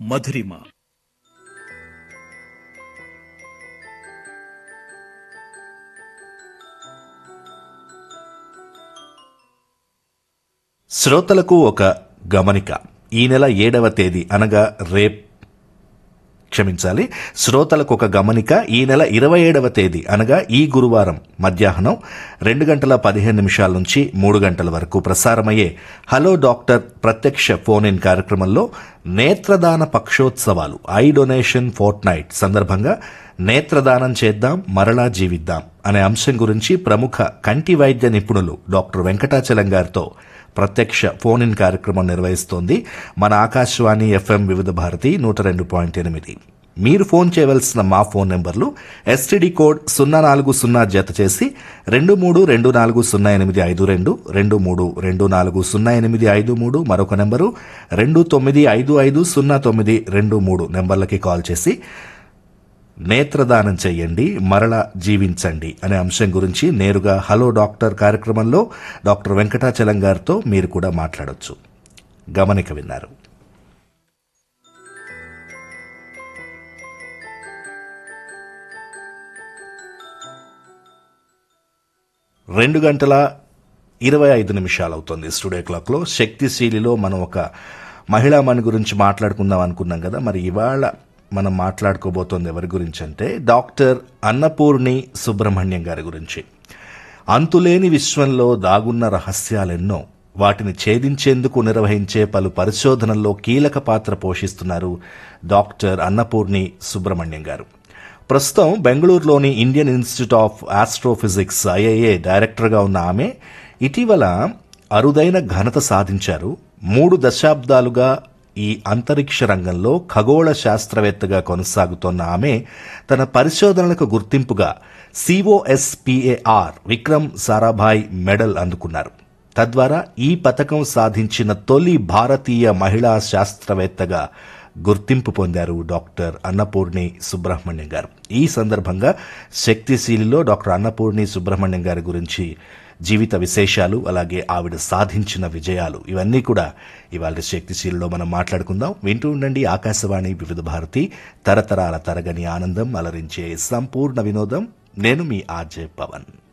మధురిమ శ్రోతలకు ఒక గమనిక ఈ నెల ఏడవ తేదీ అనగా రేప్ క్షమించాలి శ్రోతలకు ఒక గమనిక ఈ నెల ఇరవై ఏడవ తేదీ అనగా ఈ గురువారం మధ్యాహ్నం రెండు గంటల పదిహేను నిమిషాల నుంచి మూడు గంటల వరకు ప్రసారమయ్యే హలో డాక్టర్ ప్రత్యక్ష ఫోన్ ఇన్ కార్యక్రమంలో నేత్రదాన పక్షోత్సవాలు ఐ డొనేషన్ ఫోర్ట్ నైట్ సందర్భంగా నేత్రదానం చేద్దాం మరలా జీవిద్దాం అనే అంశం గురించి ప్రముఖ కంటి వైద్య నిపుణులు డాక్టర్ వెంకటాచలం గారితో ప్రత్యక్ష ఫోన్ ఇన్ కార్యక్రమం నిర్వహిస్తోంది మన ఆకాశవాణి ఎఫ్ఎం వివిధ భారతి నూట రెండు పాయింట్ ఎనిమిది మీరు ఫోన్ చేయవలసిన మా ఫోన్ నెంబర్లు ఎస్టీడీ కోడ్ సున్నా నాలుగు సున్నా జత చేసి రెండు మూడు రెండు నాలుగు సున్నా ఎనిమిది ఐదు రెండు రెండు మూడు రెండు నాలుగు సున్నా ఎనిమిది ఐదు మూడు మరొక నెంబరు రెండు తొమ్మిది ఐదు ఐదు సున్నా తొమ్మిది రెండు మూడు నెంబర్లకి కాల్ చేసి నేత్రదానం చేయండి మరల జీవించండి అనే అంశం గురించి నేరుగా హలో డాక్టర్ కార్యక్రమంలో డాక్టర్ వెంకటాచలం గారితో మీరు కూడా మాట్లాడొచ్చు గమనిక విన్నారు రెండు గంటల ఇరవై ఐదు నిమిషాలు అవుతుంది స్టూడియో క్లాక్లో శక్తిశీలిలో మనం ఒక మహిళా మని గురించి మాట్లాడుకుందాం అనుకున్నాం కదా మరి ఇవాళ మనం మాట్లాడుకోబోతోంది ఎవరి గురించి అంటే డాక్టర్ అన్నపూర్ణి సుబ్రహ్మణ్యం గారి గురించి అంతులేని విశ్వంలో దాగున్న రహస్యాలెన్నో వాటిని ఛేదించేందుకు నిర్వహించే పలు పరిశోధనల్లో కీలక పాత్ర పోషిస్తున్నారు డాక్టర్ అన్నపూర్ణి సుబ్రహ్మణ్యం గారు ప్రస్తుతం బెంగళూరులోని Indian Institute of Astrophysics IIA డైరెక్టర్గా ఉన్న ఆమె ఇటీవల అరుదైన ఘనత సాధించారు మూడు దశాబ్దాలుగా ఈ అంతరిక్ష రంగంలో ఖగోళ శాస్త్రవేత్తగా కొనసాగుతోన్న ఆమె తన పరిశోధనలకు గుర్తింపుగా సిఓఎస్పిఏఆర్ విక్రమ్ సారాభాయ్ మెడల్ అందుకున్నారు తద్వారా ఈ పథకం సాధించిన తొలి భారతీయ మహిళా శాస్త్రవేత్తగా గుర్తింపు పొందారు డాక్టర్ అన్నపూర్ణి సుబ్రహ్మణ్యం గారు ఈ సందర్భంగా శక్తిశీలిలో డాక్టర్ అన్నపూర్ణి సుబ్రహ్మణ్యం గారి గురించి జీవిత విశేషాలు అలాగే ఆవిడ సాధించిన విజయాలు ఇవన్నీ కూడా ఇవాళ శక్తిశీలిలో మనం మాట్లాడుకుందాం వింటూ ఉండండి ఆకాశవాణి వివిధ భారతి తరతరాల తరగని ఆనందం అలరించే సంపూర్ణ వినోదం నేను మీ ఆర్జే పవన్